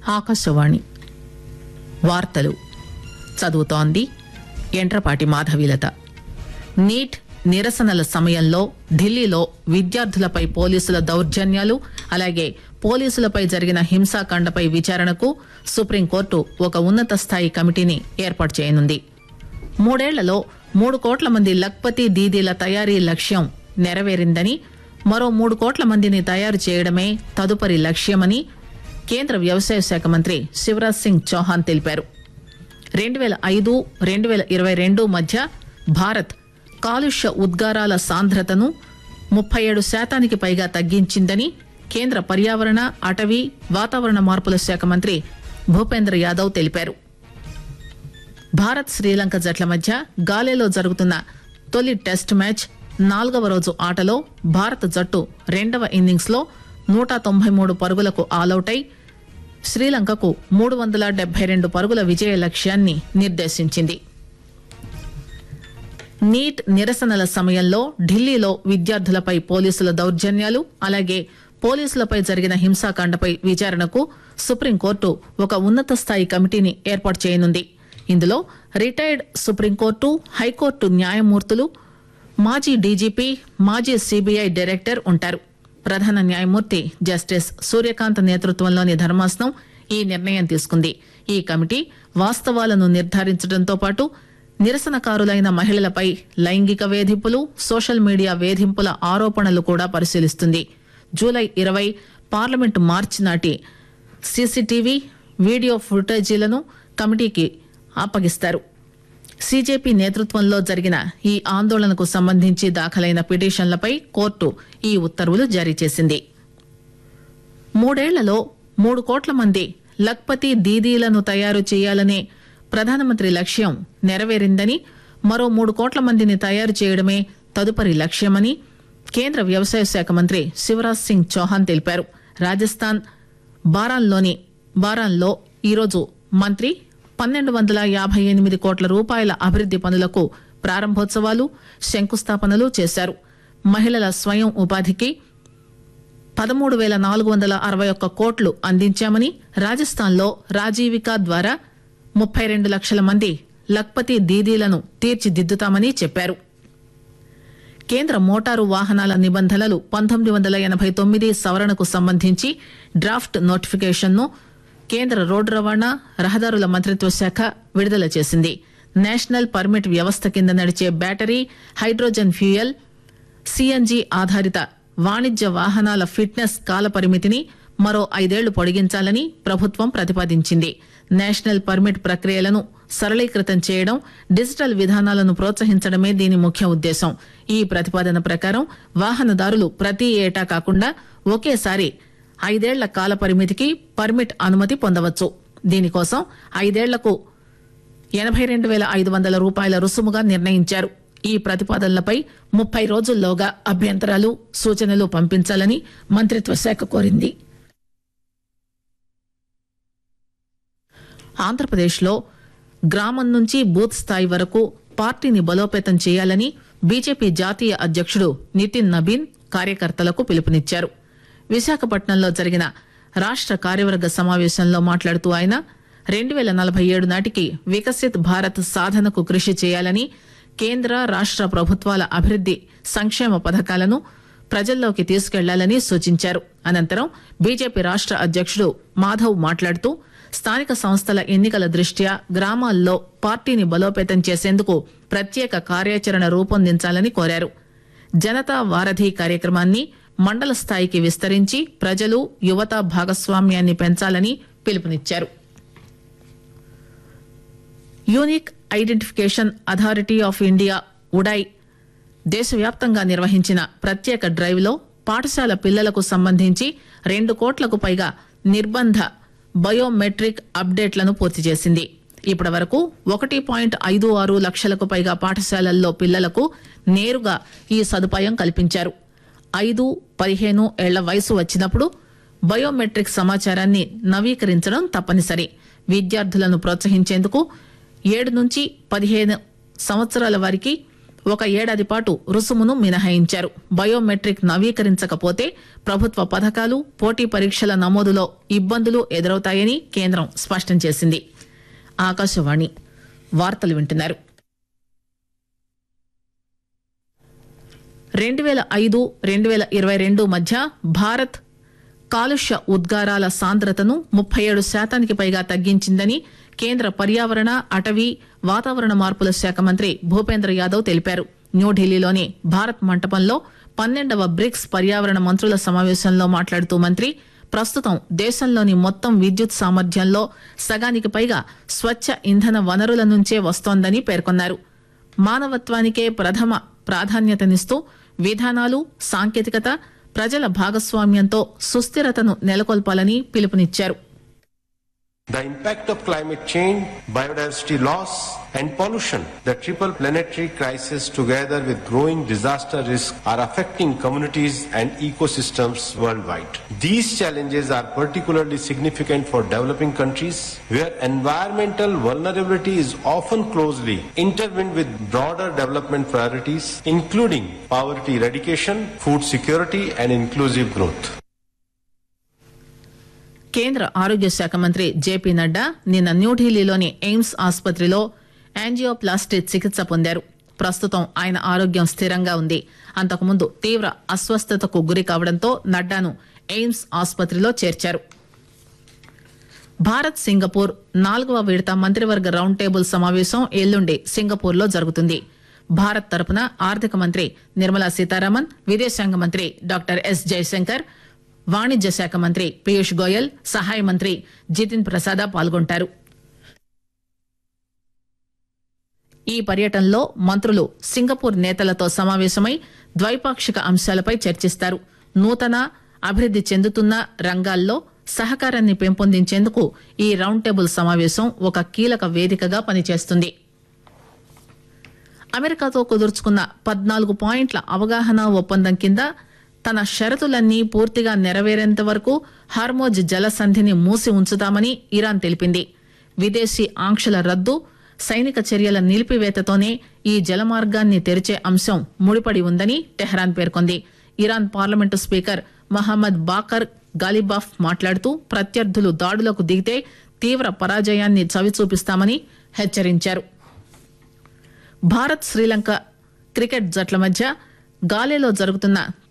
ఆకాశవాణి వార్తలు చదువుతోంది ఎంట్రపాటి మాధవీలత నీట్ నిరసనల సమయంలో ఢిల్లీలో విద్యార్థులపై పోలీసుల దౌర్జన్యాలు అలాగే పోలీసులపై జరిగిన హింసాకాండపై విచారణకు సుప్రీంకోర్టు ఒక ఉన్నత స్థాయి కమిటీని ఏర్పాటు చేయనుంది మూడేళ్లలో మూడు కోట్ల మంది లక్పతి దీదీల తయారీ లక్ష్యం నెరవేరిందని మరో మూడు కోట్ల మందిని తయారు చేయడమే తదుపరి లక్ష్యమని కేంద్ర వ్యవసాయ శాఖ మంత్రి శివరాజ్ సింగ్ చౌహాన్ తెలిపారు రెండు వేల ఐదు రెండు వేల ఇరవై రెండు మధ్య భారత్ కాలుష్య ఉద్గారాల సాంద్రతను ముప్పై ఏడు శాతానికి పైగా తగ్గించిందని కేంద్ర పర్యావరణ అటవీ వాతావరణ మార్పుల శాఖ మంత్రి భూపేంద్ర యాదవ్ తెలిపారు భారత్ శ్రీలంక జట్ల మధ్య గాలేలో జరుగుతున్న తొలి టెస్ట్ మ్యాచ్ నాలుగవ రోజు ఆటలో భారత జట్టు రెండవ ఇన్నింగ్స్ లో నూట తొంభై మూడు పరుగులకు ఆలౌటై శ్రీలంకకు మూడు వందల డెబ్బై రెండు పరుగుల విజయ లక్ష్యాన్ని నిర్దేశించింది నీట్ నిరసనల సమయంలో ఢిల్లీలో విద్యార్థులపై పోలీసుల దౌర్జన్యాలు అలాగే పోలీసులపై జరిగిన హింసాకాండపై విచారణకు సుప్రీంకోర్టు ఒక ఉన్నత స్థాయి కమిటీని ఏర్పాటు చేయనుంది ఇందులో రిటైర్డ్ సుప్రీంకోర్టు హైకోర్టు న్యాయమూర్తులు మాజీ డీజీపీ మాజీ సీబీఐ డైరెక్టర్ ఉంటారు ప్రధాన న్యాయమూర్తి జస్టిస్ సూర్యకాంత్ నేతృత్వంలోని ధర్మాసనం ఈ నిర్ణయం తీసుకుంది ఈ కమిటీ వాస్తవాలను నిర్ధారించడంతో పాటు నిరసనకారులైన మహిళలపై లైంగిక వేధింపులు సోషల్ మీడియా వేధింపుల ఆరోపణలు కూడా పరిశీలిస్తుంది జూలై ఇరవై పార్లమెంటు మార్చి నాటి సీసీటీవీ వీడియో ఫుటేజీలను కమిటీకి అప్పగిస్తారు సీజేపీ నేతృత్వంలో జరిగిన ఈ ఆందోళనకు సంబంధించి దాఖలైన పిటిషన్లపై కోర్టు ఈ ఉత్తర్వులు జారీ చేసింది మూడేళ్లలో మూడు కోట్ల మంది లక్పతి దీదీలను తయారు చేయాలనే ప్రధానమంత్రి లక్ష్యం నెరవేరిందని మరో మూడు కోట్ల మందిని తయారు చేయడమే తదుపరి లక్ష్యమని కేంద్ర వ్యవసాయ శాఖ మంత్రి శివరాజ్ సింగ్ చౌహాన్ తెలిపారు రాజస్థాన్ బారాన్లోని బారాన్లో ఈరోజు మంత్రి పన్నెండు వందల యాభై ఎనిమిది కోట్ల రూపాయల అభివృద్ది పనులకు ప్రారంభోత్సవాలు శంకుస్థాపనలు చేశారు మహిళల స్వయం ఉపాధికి పదమూడు వేల నాలుగు వందల అరవై ఒక్క కోట్లు అందించామని రాజస్థాన్లో రాజీవిక ద్వారా ముప్పై రెండు లక్షల మంది లక్పతి దీదీలను తీర్చిదిద్దుతామని చెప్పారు కేంద్ర మోటారు వాహనాల నిబంధనలు పంతొమ్మిది వందల ఎనభై తొమ్మిది సవరణకు సంబంధించి డ్రాఫ్ట్ నోటిఫికేషన్ను కేంద్ర రోడ్డు రవాణా రహదారుల మంత్రిత్వ శాఖ విడుదల చేసింది నేషనల్ పర్మిట్ వ్యవస్థ కింద నడిచే బ్యాటరీ హైడ్రోజన్ ఫ్యూయల్ సీఎన్జీ ఆధారిత వాణిజ్య వాహనాల ఫిట్నెస్ కాల పరిమితిని మరో ఐదేళ్లు పొడిగించాలని ప్రభుత్వం ప్రతిపాదించింది నేషనల్ పర్మిట్ ప్రక్రియలను సరళీకృతం చేయడం డిజిటల్ విధానాలను ప్రోత్సహించడమే దీని ముఖ్య ఉద్దేశం ఈ ప్రతిపాదన ప్రకారం వాహనదారులు ప్రతి ఏటా కాకుండా ఒకేసారి ఐదేళ్ల కాల పరిమితికి పర్మిట్ అనుమతి పొందవచ్చు దీనికోసం ఐదేళ్లకు ఎనభై రెండు వేల ఐదు వందల రూపాయల రుసుముగా నిర్ణయించారు ఈ ప్రతిపాదనలపై ముప్పై రోజుల్లోగా అభ్యంతరాలు సూచనలు పంపించాలని మంత్రిత్వ శాఖ కోరింది ఆంధ్రప్రదేశ్లో గ్రామం నుంచి బూత్ స్థాయి వరకు పార్టీని బలోపేతం చేయాలని బీజేపీ జాతీయ అధ్యక్షుడు నితిన్ నబీన్ కార్యకర్తలకు పిలుపునిచ్చారు విశాఖపట్నంలో జరిగిన రాష్ట కార్యవర్గ సమావేశంలో మాట్లాడుతూ ఆయన రెండు వేల నలభై ఏడు నాటికి వికసిత్ భారత్ సాధనకు కృషి చేయాలని కేంద్ర రాష్ట ప్రభుత్వాల అభివృద్ది సంక్షేమ పథకాలను ప్రజల్లోకి తీసుకెళ్లాలని సూచించారు అనంతరం బీజేపీ రాష్ట అధ్యక్షుడు మాధవ్ మాట్లాడుతూ స్థానిక సంస్థల ఎన్నికల దృష్ట్యా గ్రామాల్లో పార్టీని బలోపేతం చేసేందుకు ప్రత్యేక కార్యాచరణ రూపొందించాలని కోరారు జనతా వారధి కార్యక్రమాన్ని మండల స్థాయికి విస్తరించి ప్రజలు యువత భాగస్వామ్యాన్ని పెంచాలని పిలుపునిచ్చారు Unique Identification Authority of India UIDAI దేశవ్యాప్తంగా నిర్వహించిన ప్రత్యేక డ్రైవ్లో పాఠశాల పిల్లలకు సంబంధించి రెండు కోట్లకు పైగా నిర్బంధ బయోమెట్రిక్ అప్డేట్లను పూర్తి చేసింది ఇప్పటి వరకు ఒకటి పాయింట్ ఐదు ఆరు లక్షలకు పైగా పాఠశాలల్లో పిల్లలకు నేరుగా ఈ సదుపాయం కల్పించారు ఐదు పదిహేను ఏళ్ల వయసు వచ్చినప్పుడు బయోమెట్రిక్ సమాచారాన్ని నవీకరించడం తప్పనిసరి విద్యార్థులను ప్రోత్సహించేందుకు ఏడు నుంచి పదిహేను సంవత్సరాల వారికి ఒక ఏడాది పాటు రుసుమును మినహాయించారు బయోమెట్రిక్ నవీకరించకపోతే ప్రభుత్వ పథకాలు పోటీ పరీక్షల నమోదులో ఇబ్బందులు ఎదురవుతాయని కేంద్రం స్పష్టం చేసింది ఆకాశవాణి వార్తలు వింటున్నారు రెండు వేల ఐదు రెండు వేల ఇరవై రెండు మధ్య భారత్ కాలుష్య ఉద్గారాల సాంద్రతను ముప్పై ఏడు శాతానికి పైగా తగ్గించిందని కేంద్ర పర్యావరణ అటవీ వాతావరణ మార్పుల శాఖ మంత్రి భూపేంద్ర యాదవ్ తెలిపారు న్యూఢిల్లీలోని భారత్ మంటపంలో పన్నెండవ బ్రిక్స్ పర్యావరణ మంత్రుల సమావేశంలో మాట్లాడుతూ మంత్రి ప్రస్తుతం దేశంలోని మొత్తం విద్యుత్ సామర్థ్యంలో సగానికి పైగా స్వచ్ఛ ఇంధన వనరుల నుంచే వస్తోందని పేర్కొన్నారు మానవత్వానికే ప్రథమ ప్రాధాన్యతనిస్తూ విధానాలు సాంకేతికత ప్రజల భాగస్వామ్యంతో సుస్థిరతను నెలకొల్పాలని పిలుపునిచ్చారు The impact of climate change, biodiversity loss, and pollution, the triple planetary crisis together with growing disaster risk are affecting communities and ecosystems worldwide. These challenges are particularly significant for developing countries where environmental vulnerability is often closely intertwined with broader development priorities, including poverty eradication, food security, and inclusive growth. కేంద్ర ఆరోగ్య శాఖ మంత్రి JP Nadda నిన్న న్యూఢిల్లీలోని AIIMS ఆసుపత్రిలో angioplasty చికిత్స పొందారు ప్రస్తుతం ఆయన ఆరోగ్యం స్థిరంగా ఉంది అంతకుముందు తీవ్ర అస్వస్థతకు గురి కావడంతో నడ్డాను ఎయిమ్స్ ఆసుపత్రిలో చేర్చారు భారత్ సింగపూర్ నాలుగవ విడత మంత్రివర్గ రౌండ్ టేబుల్ సమావేశం ఎల్లుండి సింగపూర్ లో జరుగుతుంది భారత్ తరపున ఆర్థిక మంత్రి నిర్మలా సీతారామన్ విదేశాంగ మంత్రి డాక్టర్ ఎస్ జయశంకర్ వాణిజ్య శాఖ మంత్రి పీయూష్ గోయల్ సహాయ మంత్రి జితిన్ ప్రసాద పాల్గొంటారు ఈ పర్యటనలో మంత్రులు సింగపూర్ నేతలతో సమావేశమై ద్వైపాక్షిక అంశాలపై చర్చిస్తారు నూతన అభివృద్ది చెందుతున్న రంగాల్లో సహకారాన్ని పెంపొందించేందుకు ఈ రౌండ్ టేబుల్ సమావేశం ఒక కీలక వేదికగా పనిచేస్తుంది అమెరికాతో కుదుర్చుకున్న పద్నాలుగు పాయింట్ల అవగాహన ఒప్పందం కింద తన షరతులన్నీ పూర్తిగా నెరవేరేంత వరకు హార్మోజ్ జలసంధిని మూసి ఉంచుతామని ఇరాన్ తెలిపింది విదేశీ ఆంక్షల రద్దు సైనిక చర్యల నిలిపివేతతోనే ఈ జలమార్గాన్ని తెరిచే అంశం ముడిపడి ఉందని టెహ్రాన్ పేర్కొంది Iran parliament speaker Mohammad Bagher Ghalibaf మాట్లాడుతూ ప్రత్యర్థులు దాడులకు దిగితే తీవ్ర పరాజయాన్ని చవిచూపిస్తామని హెచ్చరించారు భారత్ శ్రీలంక క్రికెట్ జట్ల మధ్య గాలేలో జరుగుతున్న